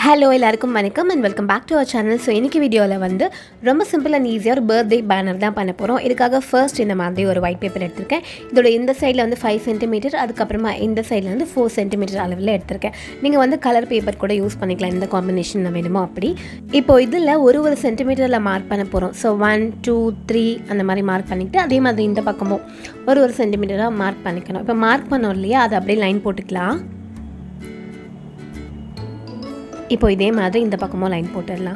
hello எல்லாருக்கும் வணக்கம் and welcome back to our channel so இன்றைக்கி வீடியோவில் வந்து ரொம்ப சிம்பிள் அண்ட் ஈஸியாக ஒரு பர்த்டே பேனர் தான் பண்ண போகிறோம் இதுக்காக ஃபர்ஸ்ட் இந்த மாதிரி ஒரு ஒயிட் பேப்பர் எடுத்திருக்கேன் இதோட இந்த சைடில் வந்து ஃபைவ் சென்டிமீட்டர் அதுக்கப்புறமா இந்த சைடில் வந்து ஃபோர் சென்டிமீட்டர் அளவில் எடுத்திருக்கேன் நீங்கள் வந்து கலர் பேப்பர் கூட யூஸ் பண்ணிக்கலாம் இந்த காம்பினேஷன் வேணுமோ அப்படி இப்போ இதில் ஒரு ஒரு சென்டிமீட்டரில் மார்க் பண்ண போகிறோம் ஸோ ஒன் டூ த்ரீ அந்த மாதிரி மார்க் பண்ணிக்கிட்டு அதே மாதிரி இந்த பக்கமும் ஒரு ஒரு சென்டிமீட்டராக மார்க் பண்ணிக்கணும் இப்போ மார்க் பண்ணோம் இல்லையா அதை அப்படியே லைன் போட்டுக்கலாம் இப்போ இதே மாதிரி இந்த பக்கமும் லைன் போட்டுடலாம்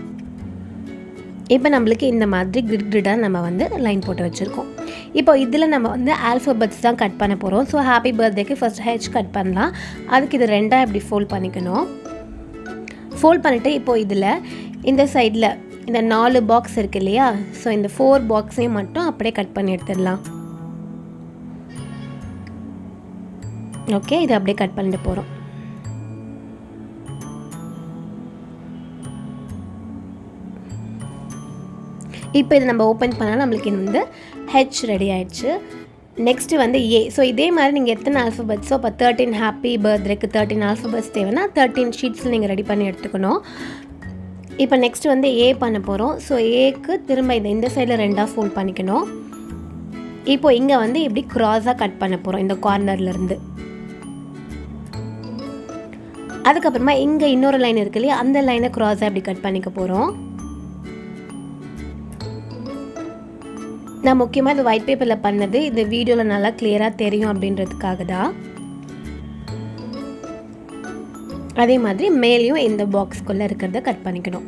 இப்போ நம்மளுக்கு இந்த மாதிரி கிரிட் கிரிடாக நம்ம வந்து லைன் போட்டு வச்சுருக்கோம் இப்போ இதில் நம்ம வந்து ஆல்ஃபபெட்ஸ் தான் கட் பண்ண போகிறோம் ஸோ ஹாப்பி பர்த்டேக்கு ஃபர்ஸ்ட் ஹெச் கட் பண்ணலாம் அதுக்கு இது ரெண்டாக இப்படி ஃபோல்ட் பண்ணிக்கணும் ஃபோல்ட் பண்ணிவிட்டு இப்போ இதில் இந்த சைடில் இந்த நாலு பாக்ஸ் இருக்கு இல்லையா ஸோ இந்த ஃபோர் பாக்ஸையும் மட்டும் அப்படியே கட் பண்ணி எடுத்துடலாம் ஓகே இதை அப்படியே கட் பண்ணிட்டு போகிறோம் இப்போ இது நம்ம ஓப்பன் பண்ணால் நம்மளுக்கு இது வந்து ஹெச் ரெடி ஆயிடுச்சு நெக்ஸ்ட்டு வந்து ஏ ஸோ இதே மாதிரி நீங்கள் எத்தனை ஆல்ஃபபெட்ஸோ இப்போ தேர்ட்டின் ஹாப்பி பர்த்டேக்கு தேர்ட்டின் ஆல்ஃபபெட்ஸ் தேவைன்னா தேர்ட்டின் ஷீட்ஸில் நீங்கள் ரெடி பண்ணி எடுத்துக்கணும் இப்போ நெக்ஸ்ட் வந்து ஏ பண்ண போகிறோம் ஸோ ஏக்கு திரும்ப இதை இந்த சைடில் ரெண்டாக ஃபோல்ட் பண்ணிக்கணும் இப்போ இங்கே வந்து இப்படி க்ராஸாக கட் பண்ண போகிறோம் இந்த கார்னர்லேருந்து அதுக்கப்புறமா இங்கே இன்னொரு லைன் இருக்கு இல்லையா அந்த லைனை க்ராஸாக இப்படி கட் பண்ணிக்க போகிறோம் நான் முக்கியமாக இந்த ஒயிட் பேப்பரில் பண்ணது இந்த வீடியோவில் நல்லா கிளியராக தெரியும் அப்படின்றதுக்காக தான் அதே மாதிரி மேலேயும் இந்த பாக்ஸ்குள்ளே இருக்கிறத கட் பண்ணிக்கணும்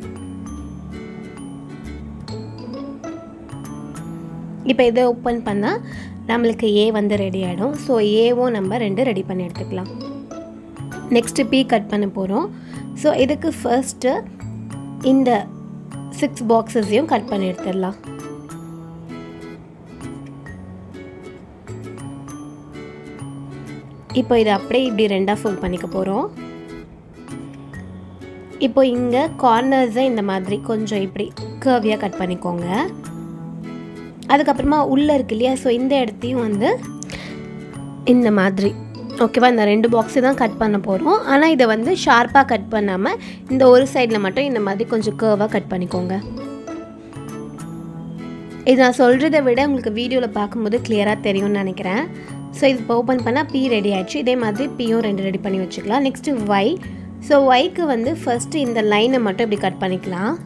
இப்போ இதை ஓப்பன் பண்ணால் நம்மளுக்கு ஏ வந்து ரெடி ஆகிடும் ஸோ ஏவும் நம்ம ரெண்டு ரெடி பண்ணி எடுத்துக்கலாம் நெக்ஸ்ட்டு பி கட் பண்ண போகிறோம் ஸோ இதுக்கு ஃபர்ஸ்ட்டு இந்த சிக்ஸ் பாக்ஸஸையும் கட் பண்ணி எடுத்துடலாம் இப்போ இதை அப்படியே இப்படி ரெண்டாக ஃபோல்ட் பண்ணிக்க போகிறோம் இப்போ இங்கே கார்னர்ஸை இந்த மாதிரி கொஞ்சம் இப்படி கர்வியாக கட் பண்ணிக்கோங்க அதுக்கப்புறமா உள்ளே இருக்கு இல்லையா ஸோ இந்த இடத்தையும் வந்து இந்த மாதிரி ஓகேவா இந்த ரெண்டு பாக்ஸு தான் கட் பண்ண போகிறோம் ஆனால் இதை வந்து ஷார்ப்பாக கட் பண்ணாமல் இந்த ஒரு சைடில் மட்டும் இந்த மாதிரி கொஞ்சம் கர்வாக கட் பண்ணிக்கோங்க இது நான் சொல்கிறத விட உங்களுக்கு வீடியோவில் பார்க்கும்போது கிளியராக தெரியும்னு நினைக்கிறேன் ஸோ இது இப்போ ஓப்பன் பண்ணால் பி ரெடி ஆயிடுச்சு இதே மாதிரி பியும் ரெண்டு ரெடி பண்ணி வச்சுக்கலாம் நெக்ஸ்ட்டு ஒய் ஸோ ஒய்க்கு வந்து ஃபஸ்ட்டு இந்த லைனை மட்டும் இப்படி கட் பண்ணிக்கலாம்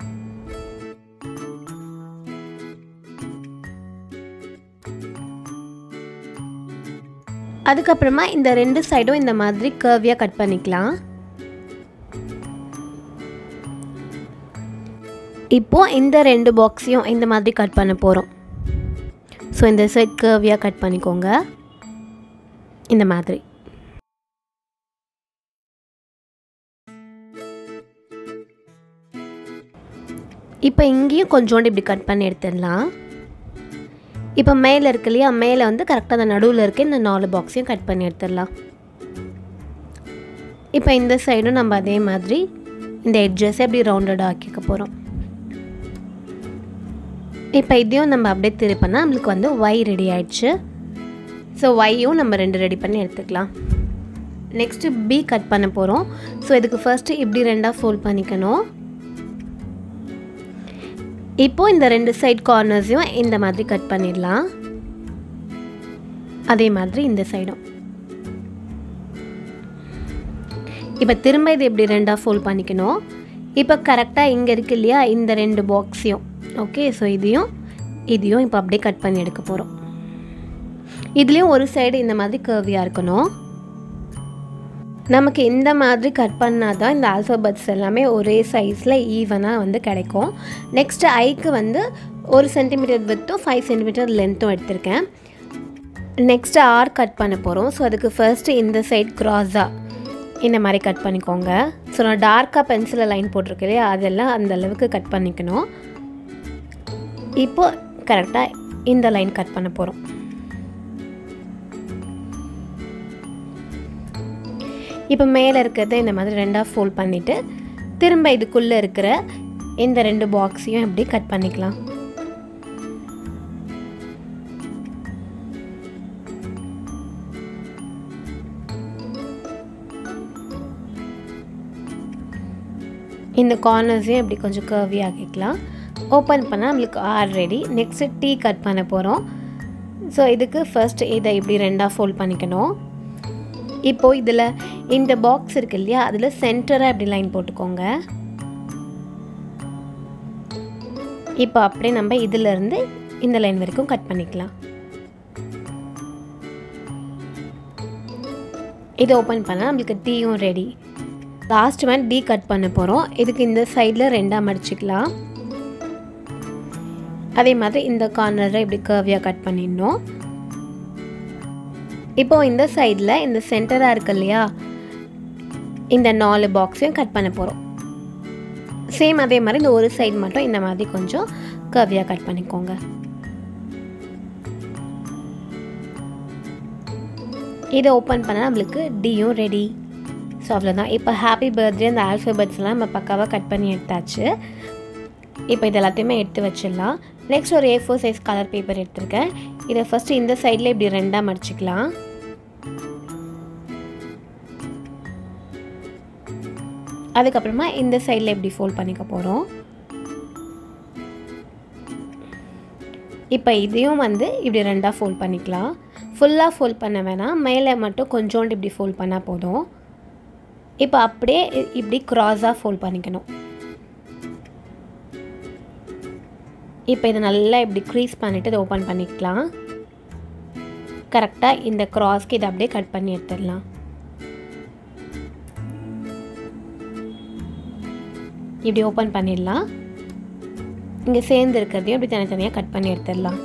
அதுக்கப்புறமா இந்த ரெண்டு சைடும் இந்த மாதிரி கர்வியாக கட் பண்ணிக்கலாம் இப்போது இந்த ரெண்டு பாக்ஸையும் இந்த மாதிரி கட் பண்ண போகிறோம் ஸோ இந்த சைட் கர்வியாக கட் பண்ணிக்கோங்க இந்த மாதிரி இப்போ இங்கேயும் கொஞ்சோண்டு இப்படி கட் பண்ணி எடுத்துடலாம் இப்போ மேலே இருக்கு இல்லையா மேலே வந்து கரெக்டாக அந்த நடுவில் இருக்க இந்த நாலு பாக்ஸையும் கட் பண்ணி எடுத்துடலாம் இப்போ இந்த சைடும் நம்ம அதே மாதிரி இந்த எட்ஜஸை அப்படி ரவுண்டடாக ஆக்கிக்க போகிறோம் இப்போ இதையும் நம்ம அப்படியே திருப்பினா நம்மளுக்கு வந்து ஒய் ரெடி ஆயிடுச்சு ஸோ ஒய்யும் நம்ம ரெண்டு ரெடி பண்ணி எடுத்துக்கலாம் நெக்ஸ்ட்டு பி கட் பண்ண போகிறோம் ஸோ இதுக்கு ஃபர்ஸ்ட்டு இப்படி ரெண்டாக ஃபோல்ட் பண்ணிக்கணும் இப்போது இந்த ரெண்டு சைட் கார்னர்ஸையும் இந்த மாதிரி கட் பண்ணிடலாம் அதே மாதிரி இந்த சைடும் இப்போ திரும்ப இது இப்படி ரெண்டாக ஃபோல்ட் பண்ணிக்கணும் இப்போ கரெக்டாக இங்கே இருக்கு இல்லையா இந்த ரெண்டு பாக்ஸையும் ஓகே ஸோ இதையும் இதையும் இப்போ அப்படியே கட் பண்ணி எடுக்க போகிறோம் இதுலேயும் ஒரு சைடு இந்த மாதிரி கர்வியாக இருக்கணும் நமக்கு இந்த மாதிரி கட் பண்ணால் தான் இந்த ஆல்ஃபபெட்ஸ் எல்லாமே ஒரே சைஸில் ஈவனாக வந்து கிடைக்கும் நெக்ஸ்ட்டு ஐக்கு வந்து ஒரு சென்டிமீட்டர் வித்தும் ஃபைவ் சென்டிமீட்டர் லென்த்தும் எடுத்திருக்கேன் நெக்ஸ்ட்டு ஆர் கட் பண்ண போகிறோம் ஸோ அதுக்கு ஃபர்ஸ்ட்டு இந்த சைட் க்ராஸாக இந்த மாதிரி கட் பண்ணிக்கோங்க ஸோ நான் டார்க்காக பென்சிலில் லைன் போட்டிருக்கேன் இல்லையா அதெல்லாம் அந்த அளவுக்கு கட் பண்ணிக்கணும் இப்போ கரெக்டாக இந்த லைன் கட் பண்ண போகிறோம் இப்போ மேலே இருக்கிறத இந்த மாதிரி ரெண்டாக ஃபோல்ட் பண்ணிவிட்டு திரும்ப இதுக்குள்ளே இருக்கிற இந்த ரெண்டு பாக்ஸையும் இப்படி கட் பண்ணிக்கலாம் இந்த கார்னர்ஸையும் இப்படி கொஞ்சம் கர்வி ஆக்கிக்கலாம் ஓப்பன் பண்ணால் நம்மளுக்கு R ready next T cut பண்ண போகிறோம் ஸோ இதுக்கு ஃபர்ஸ்ட் இதை இப்படி ரெண்டாக ஃபோல்ட் பண்ணிக்கணும் இப்போது இதில் இந்த பாக்ஸ் இருக்கு இல்லையா அதில் சென்டராக இப்படி லைன் போட்டுக்கோங்க இப்போ அப்படியே நம்ம இதிலேருந்து இந்த லைன் வரைக்கும் கட் பண்ணிக்கலாம் இதை ஓப்பன் பண்ணால் நம்மளுக்கு டீயும் ready last one T cut பண்ண போகிறோம் இதுக்கு இந்த சைடில் ரெண்டாக மடிச்சிக்கலாம் அதே மாதிரி இந்த கார்னரை இப்படி கர்வியாக கட் பண்ணிடணும் இப்போ இந்த சைடில் இந்த சென்டராக இருக்கு இல்லையா இந்த நாலு பாக்ஸையும் கட் பண்ண போகிறோம் சேம் அதே மாதிரி இந்த ஒரு சைடு மட்டும் இந்த மாதிரி கொஞ்சம் கர்வியாக கட் பண்ணிக்கோங்க இதை ஓப்பன் பண்ணால் நம்மளுக்கு டியும் ரெடி ஸோ அவ்வளோதான் இப்போ ஹாப்பி பர்த்டே அந்த ஆல்ஃபபெட்ஸ்லாம் நம்ம பக்காவாக கட் பண்ணி எடுத்தாச்சு இப்போ இது எல்லாத்தையுமே எடுத்து வச்சிடலாம் நெக்ஸ்ட் ஒரு A four size colour paper எடுத்திருக்கேன் இதை ஃபஸ்ட்டு இந்த சைடில் இப்படி ரெண்டாக மடிச்சிக்கலாம் அதுக்கப்புறமா இந்த சைடில் இப்படி ஃபோல்ட் பண்ணிக்க போகிறோம் இப்போ இதையும் வந்து இப்படி ரெண்டாக ஃபோல்ட் பண்ணிக்கலாம் ஃபுல்லாக ஃபோல்ட் பண்ண வேணாம் மேலே மட்டும் கொஞ்சோண்டு இப்படி ஃபோல்ட் பண்ணால் போதும் இப்போ அப்படியே இப்படி க்ராஸாக ஃபோல்ட் பண்ணிக்கணும் இப்போ இதை நல்லா இப்படி க்ரீஸ் பண்ணிவிட்டு இதை ஓப்பன் பண்ணிக்கலாம் கரெக்டாக இந்த க்ராஸ்க்கு இதை அப்படியே கட் பண்ணி எடுத்துடலாம் இப்படி ஓப்பன் பண்ணிடலாம் இங்கே சேர்ந்து இருக்கிறதையும் இப்படி தனித்தனியாக கட் பண்ணி எடுத்துடலாம்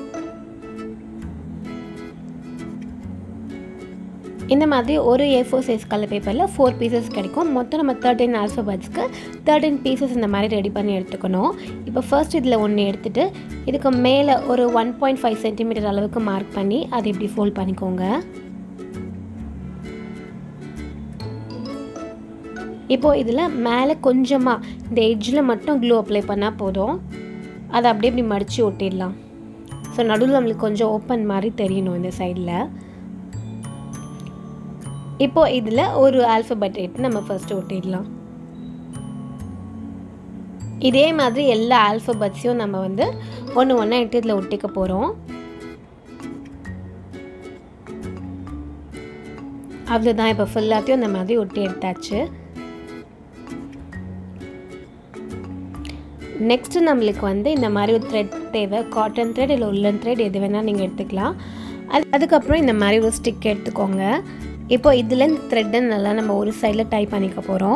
இந்த மாதிரி ஒரு ஏ ஃபோர் சைஸ் கலர் பேப்பரில் ஃபோர் பீசஸ் கிடைக்கும் மொத்தம் நம்ம தேர்ட்டின் ஆல்ஃபபெட்ஸ்க்கு தேர்ட்டின் பீசஸ் இந்த மாதிரி ரெடி பண்ணி எடுத்துக்கணும் இப்போ ஃபர்ஸ்ட் இதில் ஒன்று எடுத்துகிட்டு இதுக்கு மேலே ஒரு ஒன் பாயிண்ட் ஃபைவ் சென்டிமீட்டர் அளவுக்கு மார்க் பண்ணி அதை இப்படி ஃபோல்ட் பண்ணிக்கோங்க இப்போது இதில் மேலே கொஞ்சமாக இந்த எட்ஜில் மட்டும் க்ளூ அப்ளை பண்ணால் போதும் அதை அப்படியே இப்படி மடித்து ஒட்டிடலாம் ஸோ நடுவில் நம்மளுக்கு கொஞ்சம் ஓப்பன் மாதிரி தெரியணும் இந்த சைடில் இப்போது இதில் ஒரு ஆல்ஃபபெட் எடுத்து நம்ம ஃபர்ஸ்ட் ஒட்டிடலாம் இதே மாதிரி எல்லா ஆல்ஃபபெட்ஸையும் நம்ம வந்து ஒன்று ஒன்றா எடுத்து இதில் ஒட்டிக்க போகிறோம் அவ்வளோதான் இப்போ ஃபுல்லாத்தையும் இந்த மாதிரி ஒட்டி எடுத்தாச்சு நெக்ஸ்ட்டு நம்மளுக்கு வந்து இந்த மாதிரி ஒரு த்ரெட் தேவை காட்டன் த்ரெட் இல்லை உள்ளன் த்ரெட் எது வேணால் நீங்கள் எடுத்துக்கலாம் அது அதுக்கப்புறம் இந்த மாதிரி ஒரு ஸ்டிக் எடுத்துக்கோங்க இப்போ இதில் இந்த த்ரெட்டை நல்லா நம்ம ஒரு சைடில் டைப் பண்ணிக்க போகிறோம்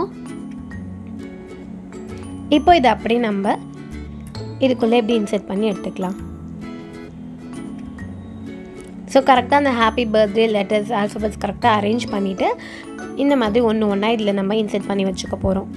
இப்போ இதை அப்படியே நம்ம இதுக்குள்ளே எப்படி இன்செர்ட் பண்ணி எடுத்துக்கலாம் ஸோ கரெக்டாக அந்த ஹாப்பி பர்த்டே லெட்டர்ஸ் ஆல்ஃபபெட்ஸ் கரெக்டாக அரேஞ்ச் பண்ணிவிட்டு இந்த மாதிரி ஒன்று ஒன்றா இதில் நம்ம இன்செர்ட் பண்ணி வச்சுக்க போகிறோம்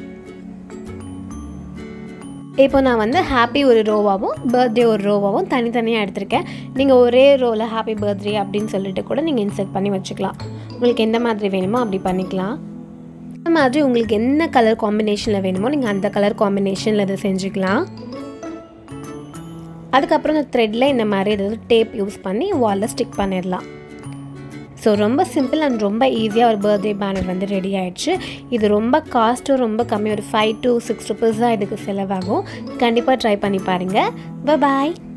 இப்போ நான் வந்து ஹாப்பி ஒரு ரோவாகவும் பர்த்டே ஒரு ரோவாகவும் தனித்தனியாக எடுத்திருக்கேன் நீங்கள் ஒரே ரோவில் ஹாப்பி பர்த்டே அப்படின்னு சொல்லிட்டு கூட நீங்கள் இன்செர்ட் பண்ணி வச்சுக்கலாம் உங்களுக்கு எந்த மாதிரி வேணுமோ அப்படி பண்ணிக்கலாம் இந்த மாதிரி உங்களுக்கு என்ன கலர் காம்பினேஷனில் வேணுமோ நீங்கள் அந்த கலர் காம்பினேஷனில் இதை செஞ்சுக்கலாம் அதுக்கப்புறம் இந்த த்ரெட்டில் இந்த மாதிரி ஏதாவது டேப் யூஸ் பண்ணி வாலில் ஸ்டிக் பண்ணிடலாம் ஸோ ரொம்ப சிம்பிள் அண்ட் ரொம்ப ஈஸியாக ஒரு பர்த்டே பேனர் வந்து ரெடி ஆயிடுச்சு இது ரொம்ப காஸ்ட்டும் ரொம்ப கம்மி ஒரு ஃபைவ் டு சிக்ஸ் ருபீஸ் தான் இதுக்கு செலவாகும் கண்டிப்பாக ட்ரை பண்ணி பாருங்கள் பாய்